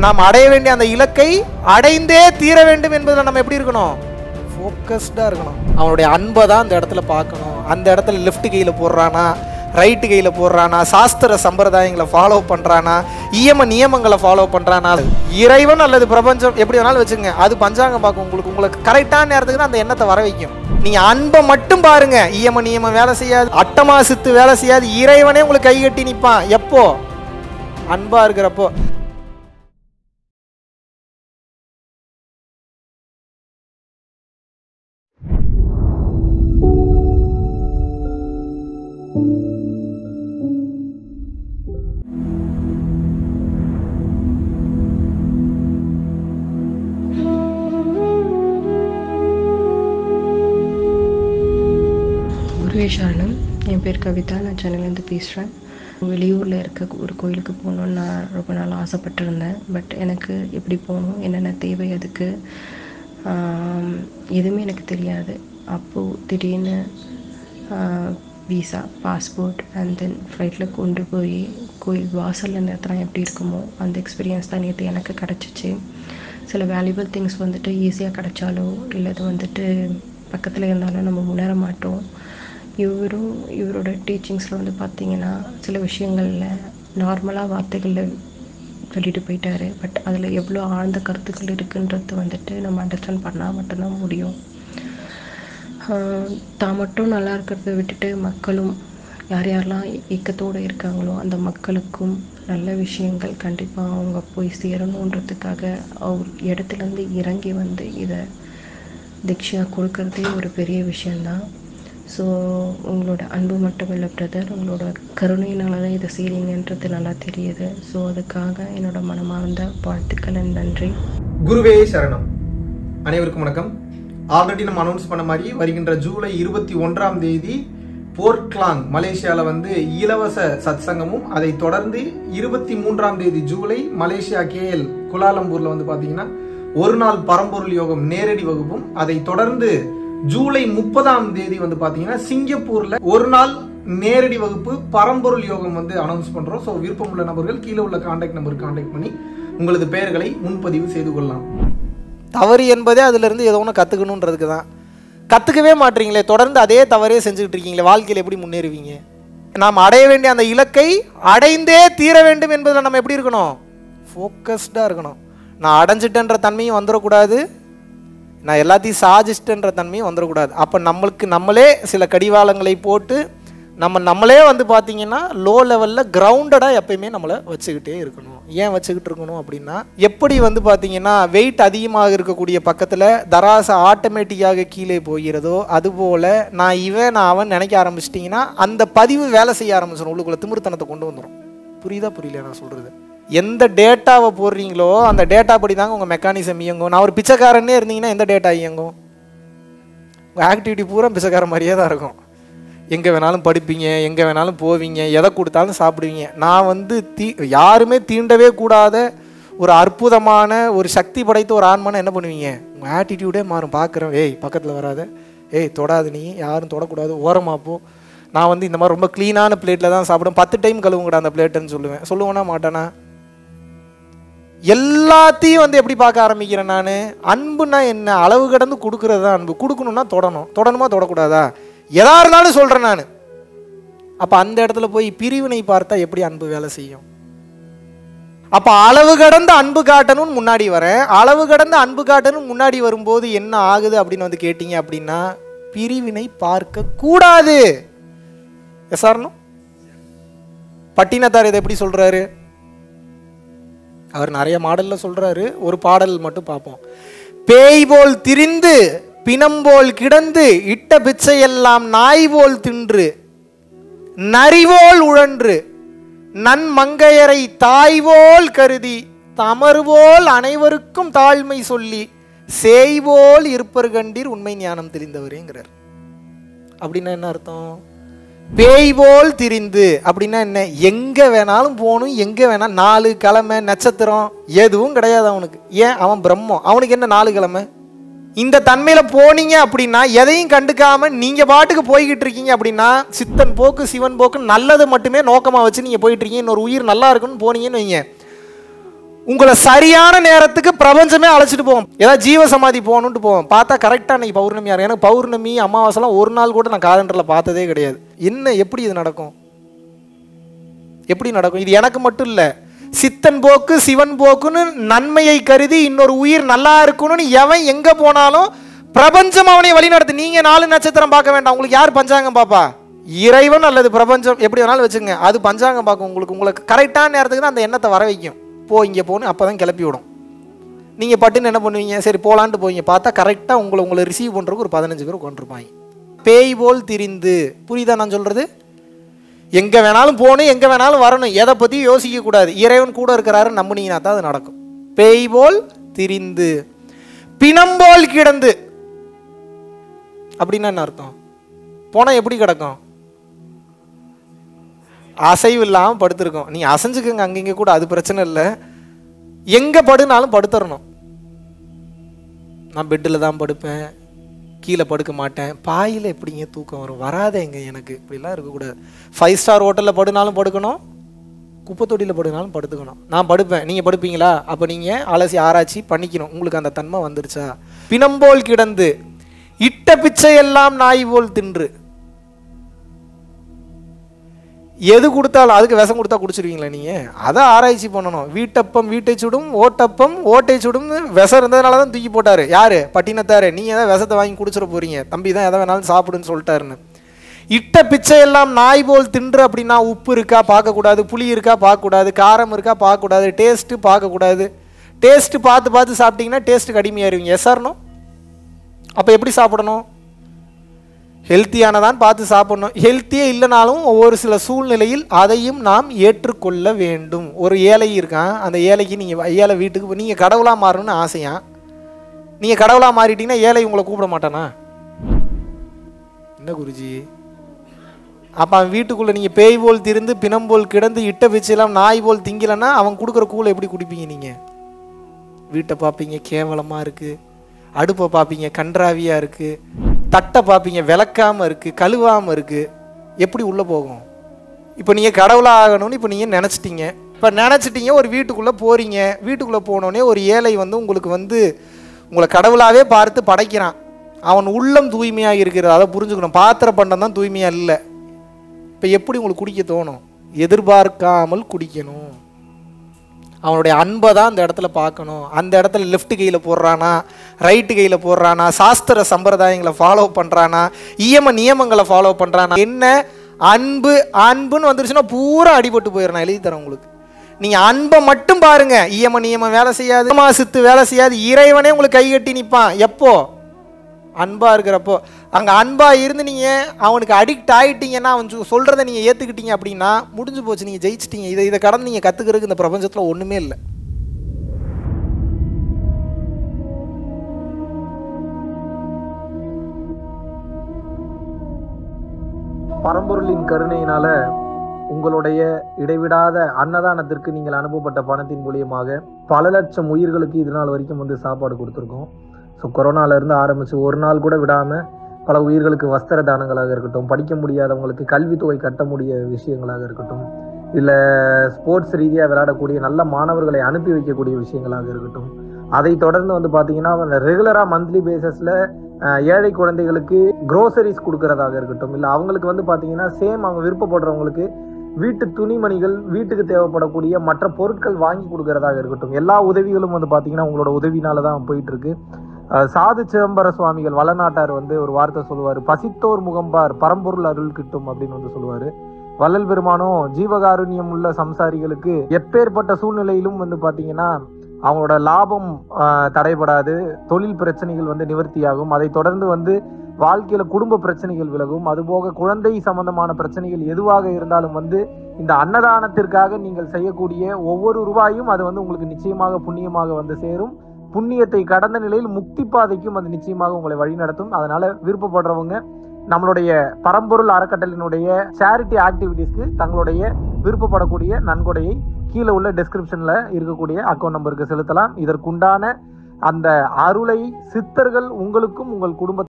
நாம் அடைய வேண்டிய அந்த இலக்கை அடைந்தே தீர வேண்டும் என்பதில் நம்ம எப்படி இருக்கணும் ஃபோக்கஸ்டாக இருக்கணும் அவனுடைய அன்பை தான் அந்த இடத்துல பார்க்கணும் அந்த இடத்துல லெஃப்ட் கையில் போடுறானா ரைட்டு கையில் போடுறானா சாஸ்திர சம்பிரதாயங்களை ஃபாலோ பண்ணுறானா இயம நியமங்களை ஃபாலோ பண்ணுறானா இறைவன் அல்லது பிரபஞ்சம் எப்படி வேணாலும் வச்சுங்க அது பஞ்சாங்கம் பார்க்கும் உங்களுக்கு உங்களுக்கு கரெக்டான நேரத்துக்கு தான் அந்த எண்ணத்தை வர வைக்கும் நீங்கள் அன்பை மட்டும் பாருங்க இயம நியமம் வேலை செய்யாது அட்டமா சித்து வேலை செய்யாது இறைவனே உங்களுக்கு கை கட்டி நிற்பான் எப்போ அன்பா இருக்கிறப்போ குருவே சரணம் என் பேர் கவிதா நான் சென்னையிலேருந்து பேசுகிறேன் வெளியூரில் இருக்க ஒரு கோயிலுக்கு போகணுன்னு நான் ரொம்ப நாள் ஆசைப்பட்டிருந்தேன் பட் எனக்கு எப்படி போகணும் என்னென்ன தேவை அதுக்கு ஆம், எதுவுமே எனக்கு தெரியாது அப்போது திடீர்னு விசா பாஸ்போர்ட் அண்ட் தென் ஃப்ளைட்டில் கொண்டு போய் கோயில் வாசலில் நிறுத்தினா எப்படி இருக்குமோ அந்த எக்ஸ்பீரியன்ஸ் தான் நேற்று எனக்கு கிடச்சிச்சு சில வேல்யூபிள் திங்ஸ் வந்துட்டு ஈஸியாக கிடைச்சாலோ இல்லை அது வந்துட்டு பக்கத்தில் இருந்தாலும் நம்ம உணர மாட்டோம் இவரும் இவரோட டீச்சிங்ஸில் வந்து பார்த்தீங்கன்னா சில விஷயங்களில் நார்மலாக வார்த்தைகளில் சொல்லிட்டு போயிட்டாரு பட் அதில் எவ்வளோ ஆழ்ந்த கருத்துக்கள் இருக்குன்றது வந்துட்டு நம்ம அண்டர்ஸ்டாண்ட் பண்ணால் மட்டும்தான் முடியும் ஆஹ் தான் மட்டும் நல்லா இருக்கிறத விட்டுட்டு மக்களும் யார் யாரெல்லாம் இயக்கத்தோடு இருக்காங்களோ அந்த மக்களுக்கும் நல்ல விஷயங்கள் கண்டிப்பாக அவங்க போய் சேரணுன்றதுக்காக அவர் இடத்துலேருந்து இறங்கி வந்து இதை தீட்சையாக கொடுக்கறதே ஒரு பெரிய விஷயந்தான் ஸோ உங்களோட அன்பு மட்டும் இல்லை பிரதர் உங்களோட கருணையினால தான் இதை செய்கிறீங்கன்றது நல்லா தெரியுது ஸோ அதுக்காக என்னோட மனமார்ந்த வாழ்த்துக்கள் and நன்றி குருவே சரணம் அனைவருக்கும் வணக்கம் ஆல்ரெடி நம்ம அனௌன்ஸ் பண்ண மாதிரி வருகின்ற ஜூலை இருபத்தி ஒன்றாம் தேதி போர்ட்லாங் மலேசியாவில் வந்து இலவச சத்சங்கமும் அதை தொடர்ந்து இருபத்தி மூன்றாம் தேதி ஜூலை மலேசியா கேஎல் குலாலம்பூர்ல வந்து பாத்தீங்கன்னா ஒரு நாள் பரம்பொருள் யோகம் நேரடி வகுப்பும் அதை தொடர்ந்து ஜூலை முப்பதாம் தேதி வந்து பாத்தீங்கன்னா சிங்கப்பூர்ல ஒரு நாள் நேரடி வகுப்பு பரம்பொருள் யோகம் வந்து அனௌன்ஸ் பண்றோம் ஸோ விருப்பமுள்ள நபர்கள் கீழே உள்ள கான்டாக்ட் நம்பருக்கு கான்டாக்ட் பண்ணி உங்களது பெயர்களை முன்பதிவு செய்து கொள்ளலாம் தவறு என்பதே அதிலிருந்து ஏதோ ஒன்று கற்றுக்கணுன்றதுக்கு தான் கற்றுக்கவே மாட்டீங்களே தொடர்ந்து அதே தவறே செஞ்சுக்கிட்டு இருக்கீங்களே வாழ்க்கையில் எப்படி முன்னேறுவீங்க நாம் அடைய வேண்டிய அந்த இலக்கை அடைந்தே தீர வேண்டும் என்பதில் நம்ம எப்படி இருக்கணும் ஃபோக்கஸ்டாக இருக்கணும் நான் அடைஞ்சிட்டேன்ற தன்மையும் வந்துடக்கூடாது நான் எல்லாத்தையும் சாதிச்சிட்டேன்ற தன்மையும் வந்துடக்கூடாது அப்போ நம்மளுக்கு நம்மளே சில கடிவாளங்களை போட்டு நம்ம நம்மளே வந்து பார்த்தீங்கன்னா லோ லெவலில் கிரவுண்டடாக எப்பயுமே நம்மளை வச்சுக்கிட்டே இருக்கணும் ஏன் வச்சுக்கிட்டு இருக்கணும் அப்படின்னா எப்படி வந்து பார்த்தீங்கன்னா வெயிட் அதிகமாக இருக்கக்கூடிய பக்கத்தில் தராசை ஆட்டோமேட்டிக்காக கீழே போகிறதோ அதுபோல் நான் இவன் நான் அவன் நினைக்க ஆரம்பிச்சிட்டிங்கன்னா அந்த பதிவு வேலை செய்ய ஆரம்பிச்சிடும் உள்ளுக்குள்ளே திமிர்த்தனத்தை கொண்டு வந்துடும் புரியுதா புரியல நான் சொல்கிறது எந்த டேட்டாவை போடுறீங்களோ அந்த டேட்டா படி தாங்க உங்கள் மெக்கானிசம் இயங்கும் நான் ஒரு பிச்சைக்காரனே இருந்தீங்கன்னா எந்த டேட்டா இயங்கும் உங்கள் ஆக்டிவிட்டி பூரா பிச்சைக்கார மாதிரியே தான் இருக்கும் எங்கே வேணாலும் படிப்பீங்க எங்கே வேணாலும் போவீங்க எதை கொடுத்தாலும் சாப்பிடுவீங்க நான் வந்து தீ யாருமே தீண்டவே கூடாத ஒரு அற்புதமான ஒரு சக்தி படைத்த ஒரு ஆன்மான என்ன பண்ணுவீங்க உங்கள் ஆட்டிடியூடே மாறும் பார்க்குறேன் ஏய் பக்கத்தில் வராத ஏய் தொடாது நீ யாரும் தொடக்கூடாது ஓரமா போ நான் வந்து இந்த மாதிரி ரொம்ப க்ளீனான பிளேட்டில் தான் சாப்பிடுவேன் பத்து டைம் கழுவுங்கடா அந்த பிளேட்டுன்னு சொல்லுவேன் சொல்லுவேனா மாட்டேனா எல்லாத்தையும் வந்து எப்படி பார்க்க ஆரம்பிக்கிறேன் நான் அன்புனா என்ன அளவு கடந்து கொடுக்கறது தான் அன்பு கொடுக்கணும்னா தொடணும் தொடணுமா தொடக்கூடாதா எதா இருந்தாலும் சொல்கிறேன் நான் அப்போ அந்த இடத்துல போய் பிரிவினை பார்த்தா எப்படி அன்பு வேலை செய்யும் அப்போ அளவு கடந்த அன்பு காட்டணும்னு முன்னாடி வரேன் அளவு கடந்த அன்பு காட்டணும் முன்னாடி வரும்போது என்ன ஆகுது அப்படின்னு வந்து கேட்டீங்க அப்படின்னா பிரிவினை பார்க்க கூடாது எஸ்ஆர்னும் பட்டினத்தார் இதை எப்படி சொல்றாரு அவர் நிறைய மாடல்ல சொல்றாரு ஒரு பாடல் மட்டும் பார்ப்போம் பேய் போல் திரிந்து பிணம் போல் கிடந்து இட்ட பிச்சையெல்லாம் நாய் போல் தின்று நரிவோல் உழன்று நன்மங்கையரை தாய்வோல் கருதி தமறுபோல் அனைவருக்கும் தாழ்மை சொல்லி சேய்வோல் இருப்பர் கண்டீர் உண்மை ஞானம் தெரிந்தவரேங்கிறார் அப்படின்னா என்ன அர்த்தம் பேய் போல் திரிந்து அப்படின்னா என்ன எங்க வேணாலும் போகணும் எங்க வேணா நாலு கிழமை நட்சத்திரம் எதுவும் கிடையாது அவனுக்கு ஏன் அவன் பிரம்மம் அவனுக்கு என்ன நாலு கிழமை இந்த தன்மையில போனீங்க அப்படின்னா எதையும் கண்டுக்காம நீங்க பாட்டுக்கு போய்கிட்டு இருக்கீங்க அப்படின்னா சித்தன் போக்கு சிவன் போக்கு நல்லது மட்டுமே நோக்கமா வச்சு நீங்க போயிட்டு இருக்கீங்க இன்னொரு உயிர் நல்லா இருக்குன்னு போனீங்கன்னு வைங்க உங்களை சரியான நேரத்துக்கு பிரபஞ்சமே அழைச்சிட்டு போவோம் ஏதாவது ஜீவ சமாதி போகணுன்ட்டு போவோம் பார்த்தா கரெக்டாக அன்னைக்கு பௌர்ணமியாக இருக்கும் எனக்கு பௌர்ணமி அமாவாசைலாம் ஒரு நாள் கூட நான் காலண்டரில் பார்த்ததே கிடையாது என்ன எப்படி இது நடக்கும் எப்படி நடக்கும் இது எனக்கு மட்டும் இல்லை சித்தன் போக்கு சிவன் போக்குன்னு நன்மையை கருதி இன்னொரு உயிர் நல்லா இருக்கணும்னு எவன் எங்கே போனாலும் பிரபஞ்சம் அவனை வழிநடத்து நீங்கள் நாலு நட்சத்திரம் பார்க்க வேண்டாம் உங்களுக்கு யார் பஞ்சாங்கம் பாப்பா இறைவன் அல்லது பிரபஞ்சம் எப்படி வேணாலும் வச்சுங்க அது பஞ்சாங்கம் பார்க்கும் உங்களுக்கு உங்களுக்கு கரெக்டான நேரத்துக்கு தான் அந்த எண்ணத்தை வர வைக்கும் போ இங்கே போன்னு அப்போ தான் கிளப்பி விடும் நீங்கள் பட்டுன்னு என்ன பண்ணுவீங்க சரி போகலான்ட்டு போவீங்க பார்த்தா கரெக்டாக உங்களை உங்களை ரிசீவ் பண்ணுறதுக்கு ஒரு பதினஞ்சு பேர் கொண்டிருப்பாங்க பேய் போல் திரிந்து புரியுதா நான் சொல்கிறது எங்கே வேணாலும் போகணும் எங்கே வேணாலும் வரணும் எதை பற்றியும் யோசிக்கக்கூடாது இறைவன் கூட இருக்கிறாருன்னு நம்புனீங்கன்னா தான் அது நடக்கும் பேய் போல் திரிந்து பிணம் போல் கிடந்து அப்படின்னா என்ன அர்த்தம் போனால் எப்படி கிடக்கும் அசைவு இல்லாமல் படுத்திருக்கோம் நீ அசைஞ்சுக்கங்க அங்கங்க கூட அது பிரச்சனை இல்லை எங்கே படுனாலும் படுத்துறணும் நான் பெட்டில் தான் படுப்பேன் கீழே படுக்க மாட்டேன் பாயில் எப்படிங்க தூக்கம் வரும் வராதேங்க எனக்கு இப்படிலாம் இருக்கக்கூடாது ஃபைவ் ஸ்டார் ஹோட்டலில் படுனாலும் படுக்கணும் குப்பை தொட்டியில் படுனாலும் படுத்துக்கணும் நான் படுப்பேன் நீங்கள் படுப்பீங்களா அப்போ நீங்கள் அலசி ஆராய்ச்சி பண்ணிக்கணும் உங்களுக்கு அந்த தன்மை வந்துருச்சா பிணம்போல் கிடந்து இட்ட பிச்சையெல்லாம் நாய் போல் தின்று எது கொடுத்தாலும் அதுக்கு விஷம் கொடுத்தா குடிச்சிருவீங்களா நீங்கள் அதை ஆராய்ச்சி பண்ணணும் வீட்டப்பம் வீட்டை சுடும் ஓட்டப்பம் ஓட்டை சுடும்னு விஷம் இருந்ததுனால தான் தூக்கி போட்டார் யார் பட்டினத்தாரு நீங்கள் ஏதாவது விஷத்தை வாங்கி குடிச்சிட போறீங்க தம்பி தான் எதை வேணாலும் சாப்பிடுன்னு சொல்லிட்டாருன்னு இட்ட பிச்சை எல்லாம் நாய் போல் தின்று அப்படின்னா உப்பு இருக்கா பார்க்கக்கூடாது புளி இருக்கா பார்க்கக்கூடாது காரம் இருக்கா பார்க்கக்கூடாது டேஸ்ட்டு பார்க்கக்கூடாது டேஸ்ட்டு பார்த்து பார்த்து சாப்பிட்டீங்கன்னா டேஸ்ட்டு கடுமையாயிருவீங்க எஸ் ஆர்னோ அப்போ எப்படி சாப்பிடணும் ஹெல்த்தியானதான் பார்த்து சாப்பிடணும் ஹெல்த்தியே இல்லைனாலும் ஒவ்வொரு சில சூழ்நிலையில் அதையும் நாம் ஏற்றுக்கொள்ள வேண்டும் ஒரு ஏழை இருக்கான் அந்த ஏழைக்கு நீங்கள் ஏழை வீட்டுக்கு நீங்கள் கடவுளாக மாறணும்னு ஆசையா நீங்கள் கடவுளாக மாறிட்டீங்கன்னா ஏழை உங்களை கூப்பிட மாட்டானா என்ன குருஜி அப்போ அவன் வீட்டுக்குள்ளே நீங்கள் பேய் போல் திருந்து பிணம் போல் கிடந்து இட்ட பிச்சையெல்லாம் நாய் போல் திங்கலைன்னா அவன் கொடுக்குற கூலை எப்படி குடிப்பீங்க நீங்கள் வீட்டை பார்ப்பீங்க கேவலமாக இருக்குது அடுப்பை பார்ப்பீங்க கன்றாவியாக இருக்குது தட்டை பார்ப்பீங்க விளக்காமல் இருக்குது கழுவாமல் இருக்குது எப்படி உள்ளே போகும் இப்போ நீங்கள் கடவுளாக ஆகணும்னு இப்போ நீங்கள் நினச்சிட்டீங்க இப்போ நினச்சிட்டீங்க ஒரு வீட்டுக்குள்ளே போகிறீங்க வீட்டுக்குள்ளே போனோடனே ஒரு ஏழை வந்து உங்களுக்கு வந்து உங்களை கடவுளாகவே பார்த்து படைக்கிறான் அவன் உள்ளம் தூய்மையாக இருக்கிறது அதை புரிஞ்சுக்கணும் பாத்திர பண்டம் தான் தூய்மையாக இல்லை இப்போ எப்படி உங்களுக்கு குடிக்க தோணும் எதிர்பார்க்காமல் குடிக்கணும் அவனுடைய அன்பை தான் அந்த இடத்துல பார்க்கணும் அந்த இடத்துல லெஃப்ட் கையில் போடுறானா ரைட்டு கையில் போடுறானா சாஸ்திர சம்பிரதாயங்களை ஃபாலோ பண்ணுறானா இயம நியமங்களை ஃபாலோ பண்ணுறானா என்ன அன்பு அன்புன்னு வந்துருச்சுன்னா பூரா அடிபட்டு போயிடும் நான் எழுதி தரேன் உங்களுக்கு நீங்கள் அன்பை மட்டும் பாருங்க இயம நியமம் வேலை செய்யாது இயமா சித்து வேலை செய்யாது இறைவனே உங்களுக்கு கை கட்டி நிற்பான் எப்போ அன்பாக இருக்கிறப்போ அங்கே அன்பாக இருந்து நீங்கள் அவனுக்கு அடிக்ட் ஆகிட்டீங்கன்னா அவன் சொ- சொல்றதை நீங்கள் ஏற்றுக்கிட்டீங்க அப்படின்னா முடிஞ்சு போச்சு நீங்கள் ஜெயிச்சிட்டீங்க இதை இதை கடந்து நீங்கள் கற்றுக்கிறதுக்கு இந்த பிரபஞ்சத்தில் ஒன்றுமே இல்லை பரம்பொருளின் கருணையினால உங்களுடைய இடைவிடாத அன்னதானத்திற்கு நீங்கள் அனுப்பப்பட்ட பணத்தின் மூலியமாக பல லட்சம் உயிர்களுக்கு இது நாள் வரைக்கும் வந்து சாப்பாடு கொடுத்துருக்கோம் ஸோ கொரோனால இருந்து ஆரம்பிச்சு ஒரு நாள் கூட விடாம பல உயிர்களுக்கு வஸ்திர தானங்களாக இருக்கட்டும் படிக்க முடியாதவங்களுக்கு கல்வித்தொகை கட்ட முடிய விஷயங்களாக இருக்கட்டும் இல்லை ஸ்போர்ட்ஸ் ரீதியாக விளையாடக்கூடிய நல்ல மாணவர்களை அனுப்பி வைக்கக்கூடிய விஷயங்களாக இருக்கட்டும் அதை தொடர்ந்து வந்து பார்த்தீங்கன்னா ரெகுலராக மந்த்லி பேசிஸில் ஏழை குழந்தைகளுக்கு க்ரோசரிஸ் கொடுக்கறதாக இருக்கட்டும் இல்லை அவங்களுக்கு வந்து பார்த்தீங்கன்னா சேம் அவங்க விருப்பப்படுறவங்களுக்கு வீட்டு துணிமணிகள் வீட்டுக்கு தேவைப்படக்கூடிய மற்ற பொருட்கள் வாங்கி கொடுக்கறதாக இருக்கட்டும் எல்லா உதவிகளும் வந்து பார்த்தீங்கன்னா உங்களோட உதவினால தான் போயிட்டு இருக்கு அஹ் சாது சிதம்பர சுவாமிகள் வளநாட்டார் வந்து ஒரு வார்த்தை சொல்லுவார் பசித்தோர் முகம்பார் பரம்பொருள் அருள் கிட்டும் அப்படின்னு வந்து சொல்லுவாரு வள்ளல் பெருமானும் ஜீவகாருண்யம் உள்ள சம்சாரிகளுக்கு எப்பேற்பட்ட சூழ்நிலையிலும் வந்து பார்த்தீங்கன்னா அவங்களோட லாபம் ஆஹ், தடைபடாது தொழில் பிரச்சனைகள் வந்து நிவர்த்தியாகும் அதை தொடர்ந்து வந்து வாழ்க்கையில குடும்ப பிரச்சனைகள் விலகும் அதுபோக குழந்தை சம்பந்தமான பிரச்சனைகள் எதுவாக இருந்தாலும் வந்து இந்த அன்னதானத்திற்காக நீங்கள் செய்யக்கூடிய ஒவ்வொரு ரூபாயும் அது வந்து உங்களுக்கு நிச்சயமாக புண்ணியமாக வந்து சேரும் புண்ணியத்தை கடந்த நிலையில் முக்தி பாதைக்கும் அது நிச்சயமாக உங்களை வழிநடத்தும் அதனால விருப்பப்படுறவங்க நம்மளுடைய பரம்பொருள் அறக்கட்டளினுடைய சேரிட்டி ஆக்டிவிட்டீஸ்க்கு தங்களுடைய விருப்பப்படக்கூடிய நன்கொடையை கீழே உள்ள டெஸ்கிரிப்ஷன்ல இருக்கக்கூடிய அக்கௌண்ட் நம்பருக்கு செலுத்தலாம் இதற்குண்டான அந்த அருளை சித்தர்கள் உங்களுக்கும் உங்கள் குடும்ப